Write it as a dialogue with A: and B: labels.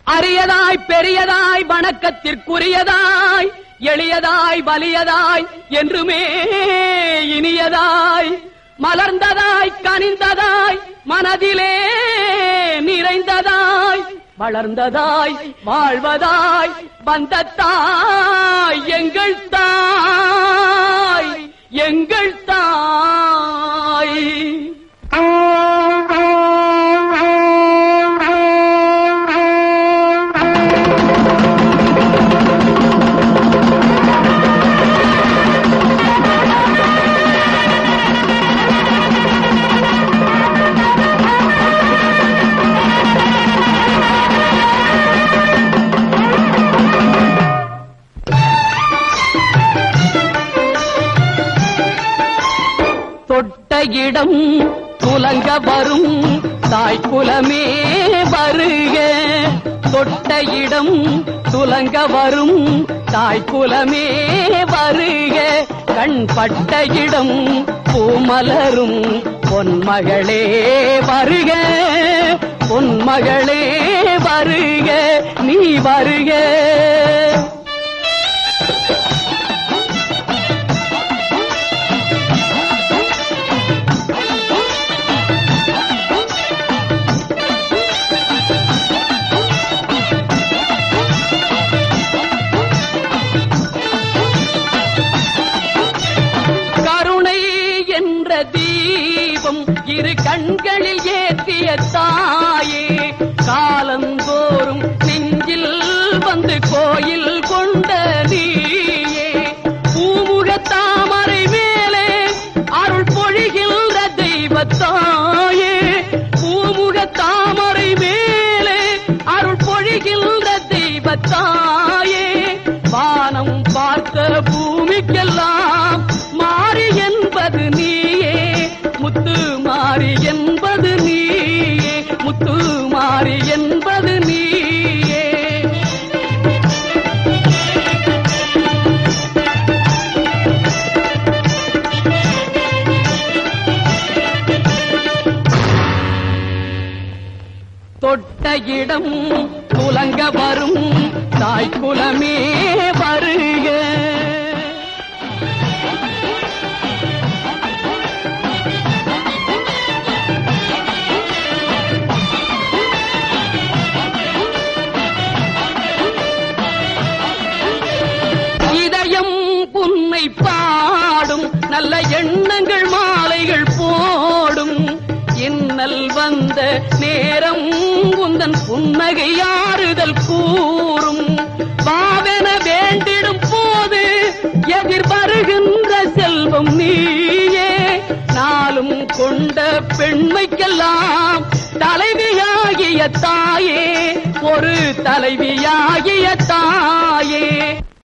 A: அரியதாய் பெரியதாய் வணக்கத்திற்குரியதாய் எளியதாய் வலியதாய் என்றுமே இனியதாய் மலர்ந்ததாய் கனிந்ததாய் மனதிலே நிறைந்ததாய் வளர்ந்ததாய் வாழ்வதாய் வந்த தாய் எங்கள் தாய் எங்கள் தாய் தொட்ட இடம் துலங்க வரும் தாய் குலமே வருக தொட்ட இடம் துலங்க வரும் தாய் குலமே வருக கண் பட்ட இடம் பூமலரும் பொன்மகளே வருக பொன்மகளே வருக நீ வருக கருணை என்ற தீபம் இரு கண்களில் ஏற்றிய தாயே காலந்தோறும் நெஞ்சில் வந்து கோயில் கொண்ட நீயே பூமுக தாமரை மேலே அருள் பொழிகின்ற தெய்வத்தாயே பூமுக தாமரை மேலே அருள் பொழிகின்ற தெய்வத்தாயே வானம் பார்த்த பூமிக்கெல்லாம் மாறி என்பது நீயே முத்து மாறி என்பது நீயே முத்து மாறி என்பது நீயே தொட்ட இடம் துலங்க வரும் தாய் குலமே வருக இதயம் புன்னை பாடும் நல்ல எண்ணங்கள் மாலைகள் போடும் இன்னல் வந்த நேரம் உந்தன் புன்னகை ஆறுதல் கூறும் பாவென வேண்டிடும் போது எதிர் வருகின்ற செல்வம் நீயே நாளும் கொண்ட பெண்மைக்கெல்லாம் தலைவியாகிய தாயே ஒரு தலைவியாகிய தாயே